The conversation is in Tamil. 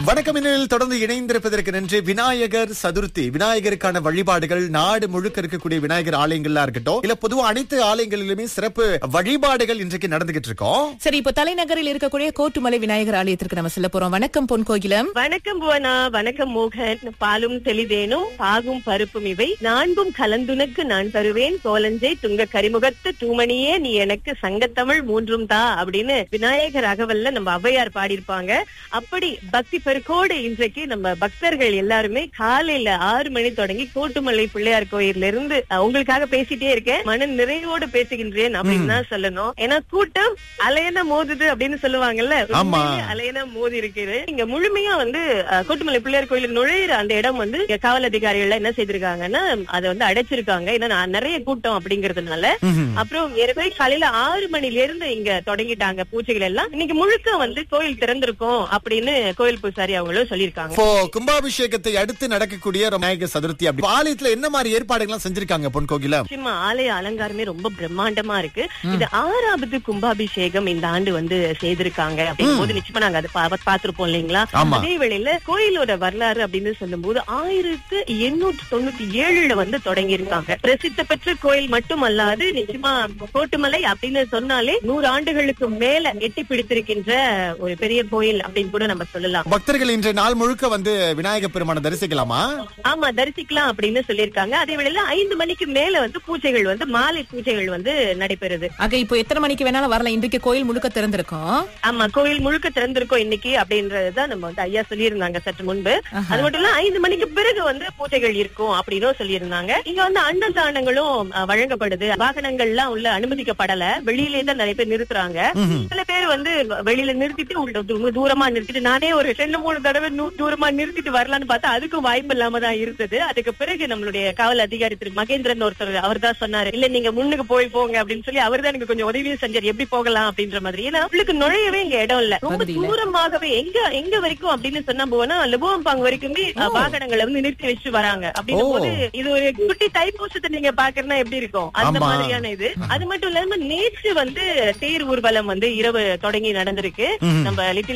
வணக்கம் இந்நிலையில் தொடர்ந்து இணைந்திருப்பதற்கு நன்றி விநாயகர் சதுர்த்தி விநாயகருக்கான வழிபாடுகள் நாடு முழுக்க இருக்கக்கூடிய விநாயகர் ஆலயங்கள்லாம் இருக்கட்டும் இல்ல பொதுவா அனைத்து ஆலயங்களிலுமே சிறப்பு வழிபாடுகள் இன்றைக்கு நடந்துகிட்டு இருக்கோம் சரி இப்போ தலைநகரில் இருக்கக்கூடிய கோட்டுமலை விநாயகர் ஆலயத்திற்கு நம்ம செல்ல போறோம் வணக்கம் பொன் கோகிலம் வணக்கம் புவனா வணக்கம் மோகன் பாலும் தெளிதேனும் பாகும் பருப்பும் இவை நான்கும் கலந்துனக்கு நான் தருவேன் சோலஞ்சை துங்க கரிமுகத்து தூமணியே நீ எனக்கு சங்கத்தமிழ் மூன்றும் தா அப்படின்னு விநாயகர் அகவல்ல நம்ம ஔவையார் பாடியிருப்பாங்க அப்படி பக்தி பெருக்கோடு இன்றைக்கு நம்ம பக்தர்கள் எல்லாருமே காலையில ஆறு மணி தொடங்கி கோட்டுமலை பிள்ளையார் கோயில்ல இருந்து அஹ், உங்களுக்காக பேசிட்டே இருக்கேன் மன நிறைவோடு பேசுகின்றேன் அப்படின்னு தான் சொல்லணும் ஏன்னா கூட்டம் அலையன மோதுது அப்படின்னு சொல்லுவாங்கல்ல ஆமா. உண்மையிலே அலையன மோதி இருக்குது இங்க முழுமையா வந்து அஹ், கோட்டுமலை பிள்ளையார் கோயிலுக்கு நுழையிற அந்த இடம் வந்து இங்க காவல் அதிகாரிகள் என்ன செய்திருக்காங்கன்னா அதை வந்து அடைச்சிருக்காங்க ஏன்னா நான் நிறைய கூட்டம் அப்படிங்கறதுனால ம்ஹும். அப்புறம் ஏற்கனவே காலையில ஆறு மணில இருந்து இங்க தொடங்கிட்டாங்க பூஜைகள் எல்லாம் இன்னைக்கு முழுக்க வந்து கோயில் திறந்திருக்கும் அப்படின்னு கோயில் பூசாரி அவங்களும் சொல்லியிருக்காங்க இப்போ கும்பாபிஷேகத்தை அடுத்து நடக்கக்கூடிய விநாயகர் சதுர்த்தி அப்படி ஆலயத்துல என்ன மாதிரி ஏற்பாடுகள்லாம் செஞ்சிருக்காங்க பொன் கோகிலம் நிச்சயமா ஆலய அலங்காரமே ரொம்ப பிரம்மாண்டமா இருக்கு இது ஆறாவது கும்பாபிஷேகம் இந்த ஆண்டு வந்து செய்திருக்காங்க அப்படிங்கும் போது நிச்சயமா நாங்க அதை பா- பார்த்திருப்போம் இல்லைங்களா ஆமா. அதே வேளையில கோயிலோட வரலாறு அப்படின்னு சொல்லும்போது ஆயிரத்து எண்ணூற்று தொண்ணூத்தி ஏழுல வந்து தொடங்கி இருக்காங்க பிரசித்த பெற்ற கோயில் மட்டுமல்லாது நிச்சயமா கோட்டுமலை அப்படின்னு சொன்னாலே நூறு ஆண்டுகளுக்கு மேல எட்டி பிடித்திருக்கின்ற ஒரு பெரிய கோயில் அப்படின்னு கூட நம்ம சொல்லலாம் பக்தர்கள் இன்றைய நாள் முழுக்க வந்து விநாயகர் பெருமானை தரிசிக்கலாமா ஆமா தரிசிக்கலாம் அப்படின்னு சொல்லியிருக்காங்க அதே வேளையில ஐந்து மணிக்கு மேல வந்து பூஜைகள் வந்து மாலை பூஜைகள் வந்து நடைபெறுது ஆக இப்போ எத்தனை மணிக்கு வேணாலும் வரலாம் இன்றைக்கு கோயில் முழுக்க திறந்திருக்கும் ஆமா கோயில் முழுக்க திறந்திருக்கோம் இன்னைக்கு அப்படின்றதுதான் நம்ம வந்து ஐயா சொல்லியிருந்தாங்க சற்று முன்பு அது மட்டும் இல்ல ஐந்து மணிக்கு பிறகு வந்து பூஜைகள் இருக்கும் அப்படின்னும் சொல்லியிருந்தாங்க இங்க வந்து அன்னதானங்களும் அஹ், வழங்கப்படுது வாகனங்கள்லாம் உள்ள அனுமதிக்கப்படல வெளியிலே தான் நிறைய பேர் நிறுத்துறாங்க சில பேர் வந்து வெளியில நிறுத்திட்டு உள்ள தூ- தூரமா நிறுத்திட்டு நானே ஒரு ரெண்டு மூணு தடவை நூ- தூரமா நிறுத்திட்டு வரலான்னு பார்த்தா அதுக்கும் வாய்ப்பு இல்லாம தான் இருந்தது அதுக்கு பிறகு நம்மளுடைய காவல் அதிகாரி திரு மகேந்திரன் ஒருத்தர் அவர் தான் சொன்னாரு இல்ல நீங்க முன்னுக்கு போய் போங்க அப்படின்னு சொல்லி அவர் தான் எனக்கு கொஞ்சம் உதவியும் செஞ்சார் எப்படி போகலாம் அப்படின்ற மாதிரி ஏன்னா உங்களுக்கு நுழையவே இங்க இடம் இல்ல ரொம்ப பகுதி இல்ல. தூரமாகவே எங்க எங்க வரைக்கும் அப்படின்னு சொன்னா போனா லுபவம்பாங்க வரைக்குமே அஹ், வாகனங்களை வந்து நிறுத்தி வச்சு வராங்க அப்படின்னும் போது இது ஒரு குட்டி தைப்பூசத்தை நீங்க பாக்குறதுனா எப்படி இருக்கும் அந்த ஆமா. மாதிரியான இது அது மட்டும் இல்லாம நேற்று வந்து தேர் ஊர்வலம் வந்து இரவு தொடங்கி நடந்திருக்கு நம்ம லிட்டில்